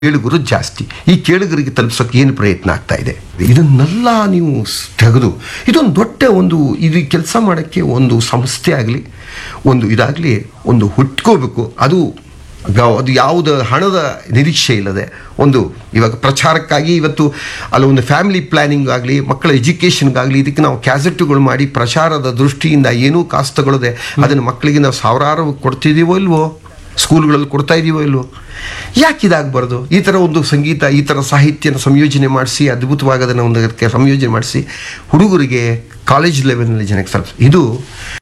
ಕೇಳುಗರು ಜಾಸ್ತಿ ಈ ಕೇಳುಗರಿಗೆ ತಲುಪಿಸೋಕೆ ಏನು ಪ್ರಯತ್ನ ಆಗ್ತಾ ಇದೆ ಇದನ್ನೆಲ್ಲ ನೀವು ಸ್- ತೆಗೆದು ಇದೊಂದು ದೊಡ್ಡ ಒಂದು ಇದು ಕೆಲಸ ಮಾಡೋಕ್ಕೆ ಒಂದು ಸಂಸ್ಥೆ ಆಗಲಿ ಒಂದು ಇದಾಗಲಿ ಒಂದು ಹುಟ್ಕೋಬೇಕು ಅದು ಗ- ಅದು ಯಾವುದ ಹಣದ ನಿರೀಕ್ಷೆ ಇಲ್ಲದೆ ಒಂದು ಇವಾಗ ಪ್ರಚಾರಕ್ಕಾಗಿ ಇವತ್ತು ಅಲ್ಲ ಒಂದು ಫ್ಯಾಮಿಲಿ ಪ್ಲ್ಯಾನಿಂಗ್ ಆಗಲಿ ಮಕ್ಕಳ ಎಜುಕೇಷನ್ಗಾಗಲಿ ಇದಕ್ಕೆ ನಾವು ಕ್ಯಾಸೆಟ್ಟುಗಳು ಮಾಡಿ ಪ್ರಚಾರದ ದೃಷ್ಟಿಯಿಂದ ಏನೂ ಕಾಸು ತಗೊಳ್ಳದೆ ಅದನ್ನು ಮಕ್ಕಳಿಗೆ ನಾವು ಸಾವಿರಾರು ಕೊಡ್ತಿದ್ದೀವೋ ಇಲ್ವೋ ಸ್ಕೂಲ್ಗಳಲ್ಲಿ ಕೊಡ್ತಾ ಇದೀವೋ ಇಲ್ವೋ ಯಾಕೆ ಇದಾಗಬಾರ್ದು ಈ ಥರ ಒಂದು ಸಂಗೀತ ಈ ಥರ ಸಾಹಿತ್ಯನ ಸಂಯೋಜನೆ ಮಾಡಿಸಿ ಅದ್ಭುತವಾಗದನ್ನು ಒಂದು ಅದಕ್ಕೆ ಸಂಯೋಜನೆ ಮಾಡಿಸಿ ಹುಡುಗರಿಗೆ ಕಾಲೇಜ್ ಲೆವೆಲ್ನಲ್ಲಿ ಜನಕ್ಕೆ ಸ್ವಲ್ಪ ಇದು